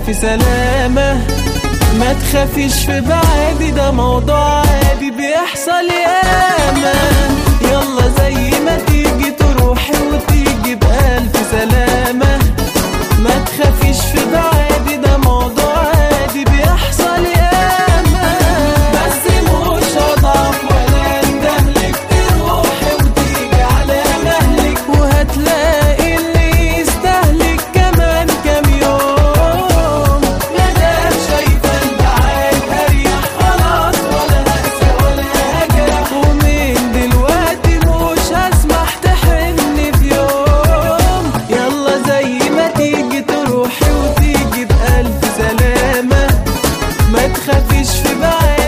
بألف سلامة ما تخافيش في بعادي ده موضوع عادي بيحصل ياما يلا زي ما تيجي تروحي وتيجي بألف سلامة ما تخافيش في بعادي ده موضوع عادي بيحصل ياما بس مش هضعف ولا اندهلك تروحي وتيجي على مهلك وهتلاقي اللي يستهلك كمان كام يوم مادام شايفة البعاد اريح خلاص ولا هقسى ولا هجرح ومن دلوقتي مش هسمح تحن في يوم يلا زي ما تيجي تروحي وتيجي بألف سلامة ما تخافيش في بعاد